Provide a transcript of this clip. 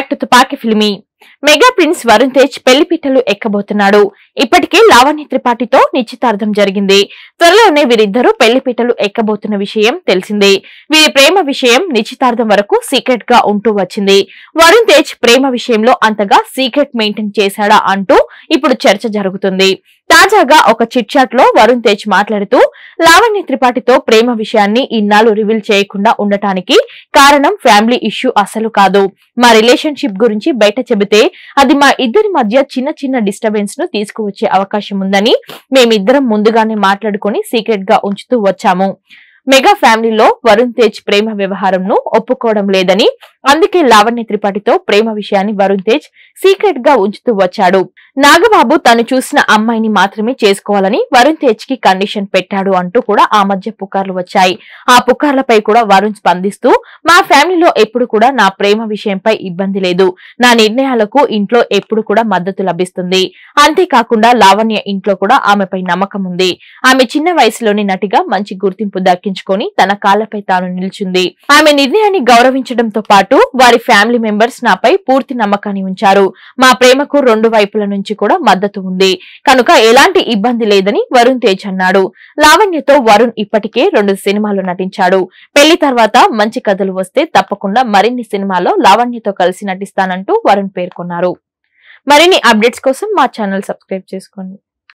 back to Tupaki filmy mega prince Varun Tej పెళ్లిపీటలు ఎక్కబోతున్నాడు ఇప్పటికే లావణ్య త్రిపాఠితో నిశ్చితార్థం జరిగింది త్వరలోనే వీరిద్దరూ పెళ్లిపీటలు ఎక్కబోతున్న విషయం తెలిసిందే వీరి ప్రేమ విషయం నిశ్చితార్థం వరకు సీక్రెట్ గా ఉంటూ వచ్చింది వరుణ్ తేజ్ ప్రేమ విషయంలో అంతగా సీక్రెట్ మెయింటైన్ చేశాడా అంటూ ఇప్పుడు చర్చ జరుగుతుంది తాజాగా ఒక చిట్ చాట్ లో వరుణ్ తేజ్ మాట్లాడుతూ లావణ్య త్రిపాఠితో ప్రేమ విషయాన్ని ఇన్నాళ్ళు రివీల్ చేయకుండా ఉండటానికి కారణం ఫ్యామిలీ ఇష్యూ అసలు కాదు మా రిలేషన్షిప్ గురించి బయట చెబితే అది మా ఇద్దరి మధ్య చిన్న చిన్న డిస్టర్బెన్స్ ను తీసుకువచ్చే అవకాశం ఉందని మేమిద్దరం ముందుగానే మాట్లాడుకొని సీక్రెట్ గా ఉంచుతూ వచ్చాము మెగా ఫ్యామిలీలో వరుణ్ తేజ్ ప్రేమ వ్యవహారంను ఒప్పుకోవడం లేదని అందుకే లావణ్య త్రిపాఠితో ప్రేమ విషయాన్ని వరుణ్ తేజ్ సీక్రెట్ గా ఉంచుతూ వచ్చాడు నాగబాబు తను చూసిన అమ్మాయిని మాత్రమే చేసుకోవాలని వరుణ్ తేజ్ కి కండిషన్ పెట్టాడు అంటూ కూడా ఆ మధ్య పుకార్లు వచ్చాయి ఆ పుకార్లపై కూడా వరుణ్ స్పందిస్తూ మా ఫ్యామిలీలో ఎప్పుడు కూడా నా ప్రేమ విషయంపై ఇబ్బంది లేదు నా నిర్ణయాలకు ఇంట్లో ఎప్పుడు కూడా మద్దతు లభిస్తుంది అంతేకాకుండా లావణ్య ఇంట్లో కూడా ఆమెపై నమ్మకం ఉంది ఆమె చిన్న వయసులోని నటిగా మంచి గుర్తింపు దక్కించుకొని తన కాళ్లపై తాను నిల్చుంది ఆమె నిర్ణయాన్ని గౌరవించడంతో పాటు వారి ఫ్యామిలీ మెంబర్స్ నాపై పూర్తి నమ్మకాన్ని ఉంచారు మా ప్రేమకు రెండు వైపుల నుంచి కూడా మద్దతు ఉంది కనుక ఎలాంటి ఇబ్బంది లేదని వరుణ్ తేజ్ అన్నాడు లావణ్యతో వరుణ్ ఇప్పటికే రెండు సినిమాలు నటించాడు పెళ్లి తర్వాత మంచి కథలు వస్తే తప్పకుండా మరిన్ని సినిమాల్లో లావణ్యతో కలిసి నటిస్తానంటూ వరుణ్ పేర్కొన్నారు మరిన్ని అప్డేట్స్ కోసం మా ఛానల్ సబ్స్క్రైబ్ చేసుకోండి